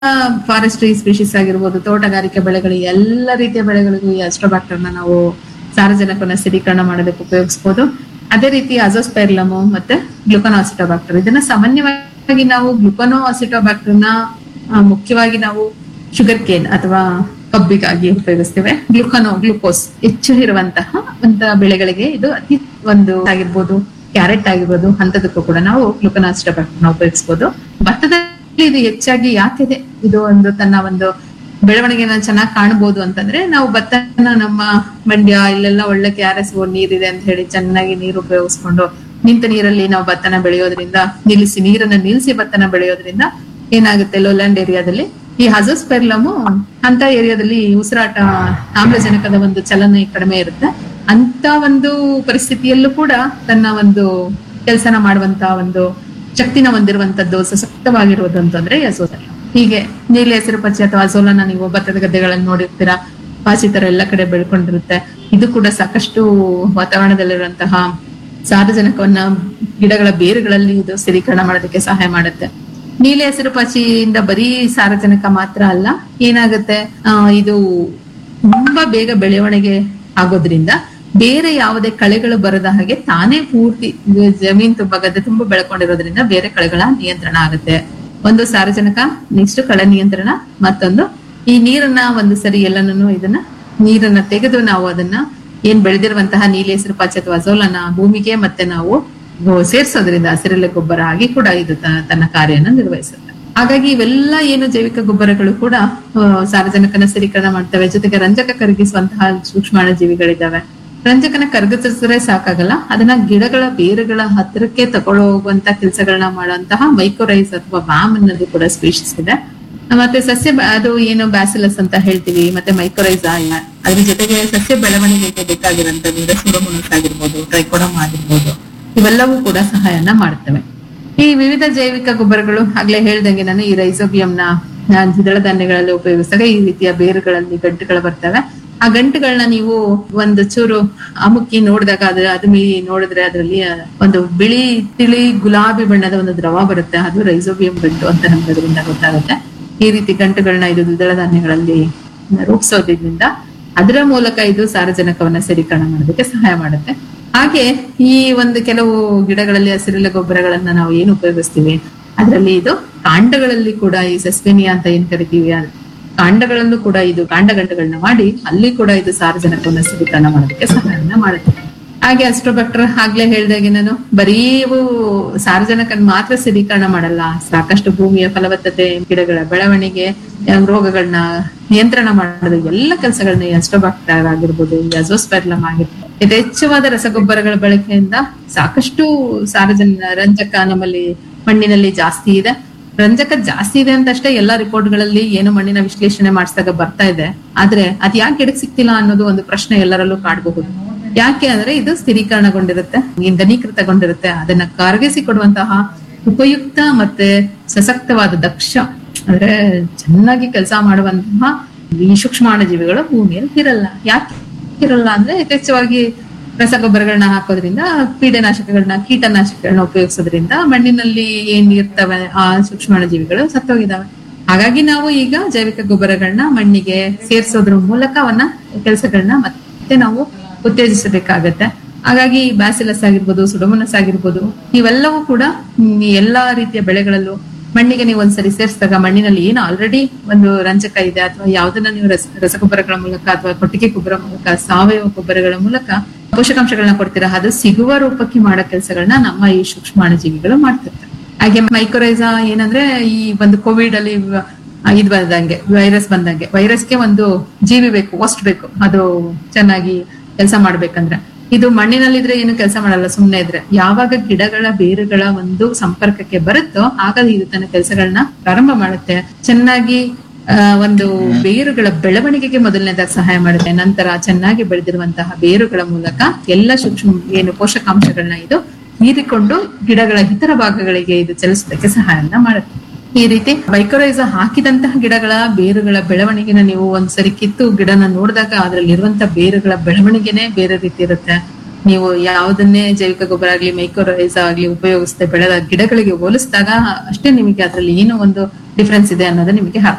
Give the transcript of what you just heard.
forestry species ಆಗಿರ್ಬೋದು ತೋಟಗಾರಿಕೆ ಬೆಳೆಗಳು ಎಲ್ಲ ರೀತಿಯ ಬೆಳೆಗಳಿಗೂ ಈ ಅಸ್ಟ್ರೋಬ್ಯಾಕ್ಟರ್ನ ನಾವು ಸಾರಜನಕವನ್ನ ಸ್ಥಿರೀಕರಣ ಮಾಡೋದಕ್ಕೆ ಉಪಯೋಗಿಸಬಹುದು ಅದೇ ರೀತಿ ಅಜೋಸ್ಪೆರ್ಲಮು ಮತ್ತೆ ಗ್ಲುಕನೋ ಅಸಿಟೋಬ್ಯಾಕ್ಟರ್ ಇದನ್ನ ಸಾಮಾನ್ಯವಾಗಿ ನಾವು ಗ್ಲುಕನೋ ಅಸಿಟೋಬ್ಯಾಕ್ಟರ್ನ ಮುಖ್ಯವಾಗಿ ನಾವು ಶುಗರ್ ಕೇನ್ ಅಥವಾ ಕಬ್ಬಿಗಾಗಿ ಉಪಯೋಗಿಸ್ತೇವೆ ಗ್ಲುಕನೋ ಗ್ಲುಕೋಸ್ ಹೆಚ್ಚು ಇರುವಂತಹ ಅಂತ ಬೆಳೆಗಳಿಗೆ ಇದು ಅತಿ ಒಂದು ಆಗಿರ್ಬೋದು ಕ್ಯಾರೆಟ್ ಆಗಿರ್ಬೋದು ಅಂತದಕ್ಕೂ ಕೂಡ ನಾವು ಗ್ಲುಕನೋ ಅಸಿಟೋಬ್ಯಾಕ್ಟರ್ನ ಉಪಯೋಗಿಸಬಹುದು ಭತ್ತದಲ್ಲಿ ಇದು ಹೆಚ್ಚಾಗಿ ಯಾಕಿದೆ ಇದು ಒಂದು ತನ್ನ ಒಂದು ಬೆಳವಣಿಗೆನ ಚೆನ್ನಾಗಿ ಕಾಣಬಹುದು ಅಂತಂದ್ರೆ ನಾವು ಭತ್ತನ ನಮ್ಮ ಮಂಡ್ಯ ಇಲ್ಲೆಲ್ಲ ಒಳ್ಳೆ ಕೆ ಆರ್ ಎಸ್ ನೀರಿದೆ ಅಂತ ಹೇಳಿ ಚೆನ್ನಾಗಿ ನೀರು ಉಪಯೋಗಿಸ್ಕೊಂಡು ನಿಂತ ನೀರಲ್ಲಿ ನಾವು ಭತ್ತನ ಬೆಳೆಯೋದ್ರಿಂದ ನಿಲ್ಲಿಸಿ ನೀರನ್ನ ನಿಲ್ಲಿಸಿ ಭತ್ತನ ಬೆಳೆಯೋದ್ರಿಂದ ಏನಾಗುತ್ತೆ ಲೋಲ್ಯಾಂಡ್ ಏರಿಯಾದಲ್ಲಿ ಈ ಹಜೋಸ್ಪೆರ್ಲಮು ಅಂತ ಏರಿಯಾದಲ್ಲಿ ಉಸಿರಾಟ ಆಮ್ಲಜನಕದ ಒಂದು ಚಲನೆ ಕಡಿಮೆ ಇರುತ್ತೆ ಅಂತ ಒಂದು ಪರಿಸ್ಥಿತಿಯಲ್ಲೂ ಕೂಡ ತನ್ನ ಒಂದು ಕೆಲಸನ ಮಾಡುವಂತ ಒಂದು ಶಕ್ತಿನ ಹೊಂದಿರುವಂತದ್ದು ಸಶಕ್ತವಾಗಿರುವುದು ಅಂತಂದ್ರೆ ಅಜೋಲ ಹೀಗೆ ನೀಲಿ ಹಸಿರು ಪಚ್ಚೆ ಅಥವಾ ಅಜೋಲನ ನೀವು ಭತ್ತದ ಗದ್ದೆಗಳಲ್ಲಿ ನೋಡಿರ್ತೀರಾ ಪಾಚಿ ತರ ಎಲ್ಲ ಕಡೆ ಬೆಳ್ಕೊಂಡಿರುತ್ತೆ ಇದು ಕೂಡ ಸಾಕಷ್ಟು ವಾತಾವರಣದಲ್ಲಿರುವಂತಹ ಸಾರಜನಕವನ್ನ ಗಿಡಗಳ ಬೇರುಗಳಲ್ಲಿ ಇದು ಸ್ಥಿರೀಕರಣ ಮಾಡೋದಕ್ಕೆ ಸಹಾಯ ಮಾಡುತ್ತೆ ನೀಲಿ ಹಸಿರು ಪಾಚಿಯಿಂದ ಬರೀ ಸಾರಜನಕ ಮಾತ್ರ ಅಲ್ಲ ಏನಾಗುತ್ತೆ ಆ, ಇದು ತುಂಬಾ ಬೇಗ ಬೆಳವಣಿಗೆ ಆಗೋದ್ರಿಂದ ಬೇರೆ ಯಾವುದೇ ಕಳೆಗಳು ಬರದ ಹಾಗೆ ತಾನೇ ಪೂರ್ತಿ ಇದು ಜಮೀನ್ ತುಂಬಾ ಗದ್ದೆ ತುಂಬಾ ಬೆಳ್ಕೊಂಡಿರೋದ್ರಿಂದ ಬೇರೆ ಕಳೆಗಳ ನಿಯಂತ್ರಣ ಆಗುತ್ತೆ ಒಂದು ಸಾರಜನಕ ನೆಕ್ಸ್ಟ್ ಕಳೆ ನಿಯಂತ್ರಣ ಮತ್ತೊಂದು ಈ ನೀರನ್ನ ಒಂದು ಸರಿ ಎಲ್ಲನೂ ಇದನ್ನ ನೀರನ್ನ ತೆಗೆದು ನಾವು ಅದನ್ನ ಏನ್ ಬೆಳೆದಿರುವಂತಹ ನೀಲಿ ಹೆಸರು ಪಾಚಿ ಅಥವಾ ಅಜೋಲನ ಭೂಮಿಗೆ ಮತ್ತೆ ನಾವು ಗೋ- ಸೇರ್ಸೋದ್ರಿಂದ ಹಸಿರೆಲೆ ಗೊಬ್ಬರ ಆಗಿ ಕೂಡ ಇದು ತ- ತನ್ನ ಕಾರ್ಯನ ನಿರ್ವಹಿಸುತ್ತೆ ಹಾಗಾಗಿ ಇವೆಲ್ಲ ಏನು ಜೈವಿಕ ಗೊಬ್ಬರಗಳು ಕೂಡ ಆ, ಸಾರಜನಕನ ಸ್ಥಿರೀಕರಣ ಮಾಡ್ತವೆ ಜೊತೆಗೆ ರಂಜಕ ಕರಗಿಸುವಂತಹ ಸೂಕ್ಷ್ಮಾಣು ಜೀವಿಗಳಿದ್ದಾವೆ ರಂಜಕನ ಕರಗಿಸಿದ್ರೆ ಸಾಕಾಗಲ್ಲ ಅದನ್ನ ಗಿಡಗಳ ಬೇರುಗಳ ಹತ್ತಿರಕ್ಕೆ ತಗೊಳ್ಳೋ ಹೋಗುವಂತ ಕೆಲಸಗಳನ್ನ ಮಾಡುವಂತಹ ಮೈಕ್ರೋರೈಸ್ ಅಥವಾ ವ್ಯಾಮ್ ಅನ್ನೋದು ಕೂಡ ಸ್ಪೀಶೀಸ್ ಇದೆ ಮತ್ತೆ ಸಸ್ಯ ಬ- ಅದು ಏನು ಬ್ಯಾಸಿಲಸ್ ಅಂತ ಹೇಳ್ತೀವಿ ಮತ್ತೆ ಮೈಕ್ರೋರೈಸ್ ಅದ್ರ ಜೊತೆಗೆ ಸಸ್ಯ ಬೆಳವಣಿಗೆಗೆ ಬೇಕಾಗಿರುವಂತದ್ದು ಸುಡಮುನಸ್ ಆಗಿರ್ಬೋದು ಟ್ರೈಕೋಡಮ್ ಆಗಿರ್ಬೋದು ಇವೆಲ್ಲವೂ ಕೂಡ ಸಹಾಯನ ಮಾಡ್ತವೆ ಈ ವಿವಿಧ ಜೈವಿಕ ಗೊಬ್ಬರಗಳು ಆಗ್ಲೇ ಹೇಳ್ದಂಗೆ ನಾನು ಈ ರೈಸೋಬಿಯಂನ ದ್ವಿದಳ ಧಾನ್ಯಗಳಲ್ಲಿ ಉಪಯೋಗಿಸಿದಾಗ ಈ ರೀತಿಯ ಬೇರುಗಳಲ್ಲಿ ಗಂಟುಗಳು ಬರ್ತವೆ ಆ ಗಂಟುಗಳನ್ನ ನೀವು ಒಂದು ಚೂರು ಅಮುಕ್ಕಿ ನೋಡಿದಾಗ ಅದ್ರ ಅದು ಮೀ ನೋಡಿದ್ರೆ ಅದರಲ್ಲಿ ಒಂದು ಬಿಳಿ ತಿಳಿ ಗುಲಾಬಿ ಬಣ್ಣದ ಒಂದು ದ್ರವ ಬರುತ್ತೆ ಅದು ರೈಸೋಬಿಯಂ ಗಂಟು ಅಂತ ನಮ್ಗೆ ಅದರಿಂದ ಗೊತ್ತಾಗುತ್ತೆ ಈ ರೀತಿ ಗಂಟುಗಳನ್ನ ಇದು ದ್ವಿದಳ ಧಾನ್ಯಗಳಲ್ಲಿ ರೂಪಿಸೋದ್ರಿಂದ ಅದರ ಮೂಲಕ ಇದು ಸಾರಜನಕವನ್ನ ಸ್ಥಿರೀಕರಣ ಮಾಡೋದಕ್ಕೆ ಸಹಾಯ ಮಾಡುತ್ತೆ ಹಾಗೆ ಈ ಒಂದು ಕೆಲವು ಗಿಡಗಳಲ್ಲಿ ಹಸಿರೆಲೆ ಗೊಬ್ಬರಗಳನ್ನ ನಾವು ಏನು ಉಪಯೋಗಿಸ್ತೀವಿ ಅದರಲ್ಲಿ ಇದು ಕಾಂಡಗಳಲ್ಲಿ ಕೂಡ ಈ ಸಸ್ಪೆನಿಯಾ ಅಂತ ಏನ್ ಕರಿತೀವಿ ಅದು ಕಾಂಡಗಳಲ್ಲೂ ಕೂಡ ಇದು ಕಾಂಡಗಂಟುಗಳನ್ನ ಮಾಡಿ ಅಲ್ಲಿ ಕೂಡ ಇದು ಸಾರಜನಕವನ್ನ ಸ್ಥಿರೀಕರಣ ಮಾಡೋದಕ್ಕೆ ಸಹಾಯನ ಮಾಡುತ್ತೆ ಹಾಗೆ ಅಸ್ಟ್ರೋಬ್ಯಾಕ್ಟರ್ ಆಗ್ಲೇ ಹೇಳ್ದಾಗೆ ನಾನು ಬರೀ ಇವು ಸಾರಜನಕನ್ ಮಾತ್ರ ಸ್ಥಿರೀಕರಣ ಮಾಡಲ್ಲ ಸಾಕಷ್ಟು ಭೂಮಿಯ ಫಲವತ್ತತೆ ಗಿಡಗಳ ಬೆಳವಣಿಗೆ ಆ, ರೋಗಗಳನ್ನ ನಿಯಂತ್ರಣ ಮಾಡೋದು ಎಲ್ಲ ಕೆಲಸಗಳನ್ನ ಈ ಅಸ್ಟ್ರೋಬ್ಯಾಕ್ಟರ್ ಆಗಿರ್ಬೋದು ಈ ಅಜೋಸ್ಪೆರ್ಲಮ್ ಆಗಿರ್ಬೋದು ಯಥೇಚ್ಛವಾದ ರಸಗೊಬ್ಬರಗಳ ಬಳಕೆಯಿಂದ ಸಾಕಷ್ಟು ಸಾರಜನ ರಂಜಕ ನಮ್ಮಲ್ಲಿ ಮಣ್ಣಿನಲ್ಲಿ ಜಾಸ್ತಿ ಇದೆ ರಂಜಕ ಜಾಸ್ತಿ ಇದೆ ಅಂತ ಅಷ್ಟೇ ಎಲ್ಲಾ ರಿಪೋರ್ಟ್ಗಳಲ್ಲಿ ಏನು ಮಣ್ಣಿನ ವಿಶ್ಲೇಷಣೆ ಮಾಡಿಸಿದಾಗ ಬರ್ತಾ ಇದೆ ಆದ್ರೆ ಅದ್ ಯಾಕೆ ಗಿಡಕ್ ಸಿಕ್ತಿಲ್ಲ ಅನ್ನೋದು ಒಂದು ಪ್ರಶ್ನೆ ಎಲ್ಲರಲ್ಲೂ ಕಾಡಬಹುದು ಯಾಕೆ ಅಂದ್ರೆ ಇದು ಸ್ಥಿರೀಕರಣಗೊಂಡಿರುತ್ತೆ ಇಂಧನೀಕೃತಗೊಂಡಿರುತ್ತೆ ಅದನ್ನ ಕರಗಿಸಿ ಕೊಡುವಂತಹ ಉಪಯುಕ್ತ ಮತ್ತೆ ಸಶಕ್ತವಾದ ದಕ್ಷ ಅಂದ್ರೆ ಚೆನ್ನಾಗಿ ಕೆಲಸ ಮಾಡುವಂತಹ ಈ ಸೂಕ್ಷ್ಮಾಣು ಜೀವಿಗಳು ಭೂಮಿಯಲ್ಲಿ ಇರಲ್ಲ ಯಾಕೆ ಇರಲ್ಲ ಅಂದ್ರೆ ಯಥೇಚ್ಛವಾಗಿ ರಸಗೊಬ್ಬರಗಳನ್ನ ಹಾಕೋದ್ರಿಂದ ಕೀಟನಾಶಕಗಳನ್ನ ಕೀಟನಾಶಕಗಳನ್ನ ಉಪಯೋಗಿಸೋದ್ರಿಂದ ಮಣ್ಣಿನಲ್ಲಿ ಏನ್ ಇರ್ತವೆ ಆ ಸೂಕ್ಷ್ಮಾಣು ಜೀವಿಗಳು ಸತ್ತೋಗಿದಾವೆ ಹಾಗಾಗಿ ನಾವು ಈಗ ಜೈವಿಕ ಗೊಬ್ಬರಗಳನ್ನ ಮಣ್ಣಿಗೆ ಸೇರಿಸೋದ್ರ ಮೂಲಕ ಅವನ್ನ ಕೆಲಸಗಳನ್ನ ಮತ್ತೆ ನಾವು ಉತ್ತೇಜಿಸಬೇಕಾಗತ್ತೆ ಹಾಗಾಗಿ ಬ್ಯಾಸಿಲಸ್ ಆಗಿರ್ಬೋದು ಸುಡಮನಸ್ ಆಗಿರ್ಬೋದು ಇವೆಲ್ಲವೂ ಕೂಡ ಹ್ಮ್, ಈ ಎಲ್ಲಾ ರೀತಿಯ ಬೆಳೆಗಳಲ್ಲೂ ಮಣ್ಣಿಗೆ ನೀವು ಒಂದ್ಸರಿ ಸೇರಿಸಿದಾಗ ಮಣ್ಣಿನಲ್ಲಿ ಏನು ಆಲ್ರೆಡಿ ಒಂದು ರಂಜಕ ಇದೆ ಅಥವಾ ಯಾವ್ದನ್ನ ನೀವು ರಸ ರಸಗೊಬ್ಬರಗಳ ಮೂಲಕ ಅಥವಾ ಕೊಟ್ಟಿಗೆ ಗೊಬ್ಬರ ಮೂಲಕ ಸಾವಯವ ಗೊಬ್ಬರಗಳ ಮೂಲಕ ಪೋಷಕಾಂಶಗಳನ್ನ ಕೊಡ್ತೀರಾ ಅದು ಸಿಗುವ ರೂಪಕ್ಕೆ ಮಾಡೋ ಕೆಲಸಗಳನ್ನ ನಮ್ಮ ಈ ಸೂಕ್ಷ್ಮಾಣು ಜೀವಿಗಳು ಮಾಡ್ತಿರ್ತವೆ ಹಾಗೆ ಮೈಕ್ರೋರೈಸಾ ಏನಂದ್ರೆ ಈ ಒಂದು ಕೋವಿಡ್ ಅಲ್ಲಿ ವ- ಇದ್ ಬಂದಂಗೆ ವೈರಸ್ ಬಂದಂಗೆ ವೈರಸ್ಗೆ ಒಂದು ಜೀವಿ ಬೇಕು ವಸ್ಟ್ ಬೇಕು ಅದು ಚೆನ್ನಾಗಿ ಕೆಲಸ ಮಾಡ್ಬೇಕಂದ್ರೆ ಇದು ಮಣ್ಣಿನಲ್ಲಿದ್ರೆ ಏನು ಕೆಲಸ ಮಾಡಲ್ಲ ಸುಮ್ನೆ ಇದ್ರೆ ಯಾವಾಗ ಗಿಡಗಳ ಬೇರುಗಳ ಒಂದು ಸಂಪರ್ಕಕ್ಕೆ ಬರುತ್ತೋ ಆಗ ಇದು ತನ್ನ ಕೆಲಸಗಳನ್ನ ಪ್ರಾರಂಭ ಮಾಡುತ್ತೆ ಚೆನ್ನಾಗಿ ಆ, ಒಂದು ಬೇರುಗಳ ಬೆಳವಣಿಗೆಗೆ ಮೊದಲನೇದಾಗಿ ಸಹಾಯ ಮಾಡುತ್ತೆ ನಂತರ ಚೆನ್ನಾಗಿ ಬೆಳೆದಿರುವಂತಹ ಬೇರುಗಳ ಮೂಲಕ ಎಲ್ಲ ಸೂಕ್ಷ್ಮ ಏನು ಪೋಷಕಾಂಶಗಳನ್ನ ಇದು ಹೀರಿಕೊಂಡು ಗಿಡಗಳ ಇತರ ಭಾಗಗಳಿಗೆ ಇದು ಚಲಿಸೋದಕ್ಕೆ ಸಹಾಯನ ಮಾಡುತ್ತೆ ಈ ರೀತಿ ಮೈಕ್ರೋರೈಸ ಹಾಕಿದಂತಹ ಗಿಡಗಳ ಬೇರುಗಳ ಬೆಳವಣಿಗೆನ ನೀವು ಒಂದ್ಸರಿ ಕಿತ್ತು ಗಿಡನ ನೋಡಿದಾಗ ಅದ್ರಲ್ಲಿ ಇರುವಂತ ಬೇರುಗಳ ಬೆಳವಣಿಗೆನೆ ಬೇರೆ ರೀತಿ ಇರುತ್ತೆ ನೀವು ಯಾವುದನ್ನೇ ಜೈವಿಕ ಗೊಬ್ಬರ ಆಗ್ಲಿ ಮೈಕ್ರೋರೈಸ್ ಆಗ್ಲಿ ಉಪಯೋಗಿಸದೆ ಬೆಳೆದ ಗಿಡಗಳಿಗೆ ಹೋಲಿಸಿದಾಗ ಅಷ್ಟೇ ನಿಮಗೆ ಅದರಲ್ಲಿ ಏನೋ ಒಂದು ಡಿಫ್ರೆನ್ಸ್ ಇದೆ ಅನ್ನೋದು ನಿಮಗೆ